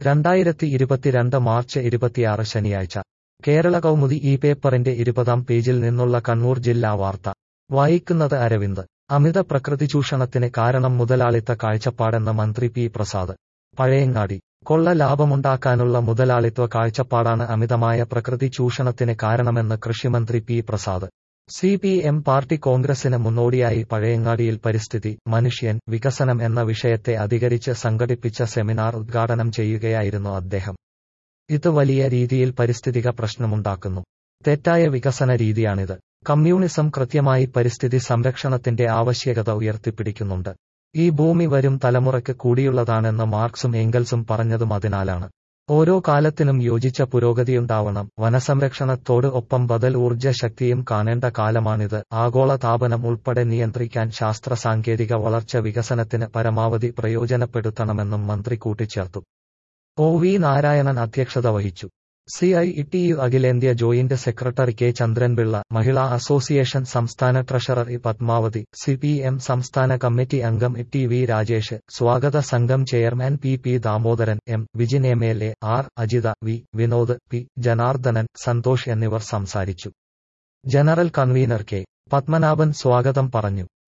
രണ്ടായിരത്തി ഇരുപത്തിരണ്ട് മാർച്ച് ഇരുപത്തിയാറ് ശനിയാഴ്ച കേരള കൗമുദി ഈ പേപ്പറിന്റെ ഇരുപതാം പേജിൽ നിന്നുള്ള കണ്ണൂർ ജില്ലാ വാർത്ത വായിക്കുന്നത് അരവിന്ദ് അമിത പ്രകൃതി ചൂഷണത്തിന് കാരണം മുതലാളിത്ത കാഴ്ചപ്പാടെന്ന് മന്ത്രി പി പ്രസാദ് പഴയങ്ങാടി കൊള്ള ലാഭമുണ്ടാക്കാനുള്ള മുതലാളിത്വ കാഴ്ചപ്പാടാണ് അമിതമായ പ്രകൃതി ചൂഷണത്തിന് കാരണമെന്ന് കൃഷിമന്ത്രി P Prasad C P M party കോൺഗ്രസിന് മുന്നോടിയായി പഴയങ്ങാടിയിൽ പരിസ്ഥിതി മനുഷ്യൻ വികസനം എന്ന വിഷയത്തെ അധികരിച്ച് സംഘടിപ്പിച്ച സെമിനാർ ഉദ്ഘാടനം ചെയ്യുകയായിരുന്നു അദ്ദേഹം ഇത് വലിയ രീതിയിൽ പരിസ്ഥിതിക പ്രശ്നമുണ്ടാക്കുന്നു തെറ്റായ വികസന രീതിയാണിത് കമ്മ്യൂണിസം കൃത്യമായി പരിസ്ഥിതി സംരക്ഷണത്തിന്റെ ആവശ്യകത ഉയർത്തിപ്പിടിക്കുന്നുണ്ട് ഈ ഭൂമി വരും തലമുറയ്ക്ക് കൂടിയുള്ളതാണെന്ന് മാർക്സും എംഗൽസും പറഞ്ഞതും അതിനാലാണ് ഓരോ കാലത്തിനും യോജിച്ച പുരോഗതിയുണ്ടാവണം വനസംരക്ഷണത്തോട് ഒപ്പം ബദൽ ഊർജ്ജ ശക്തിയും കാണേണ്ട കാലമാണിത് ആഗോള താപനം ഉൾപ്പെടെ നിയന്ത്രിക്കാൻ ശാസ്ത്ര സാങ്കേതിക വളർച്ച വികസനത്തിന് പരമാവധി പ്രയോജനപ്പെടുത്തണമെന്നും മന്ത്രി കൂട്ടിച്ചേർത്തു ഒ വി നാരായണൻ അധ്യക്ഷത വഹിച്ചു സി ഐ ടി യു അഖിലേന്ത്യാ joint secretary K Chandranpillai Mahila association സംസ്ഥാന treasurer E Padmavathi C P M സംസ്ഥാന കമ്മിറ്റി അംഗം ടി വി രാജേഷ് സ്വാഗത സംഘം chairman P P Damodaran M Vijin M L A R Ajitha V Vinod P Janardhanan Santhosh എന്നിവർ സംസാരിച്ചു ജനറൽ കൺവീനർ കെ പത്മനാഭൻ സ്വാഗതം പറഞ്ഞു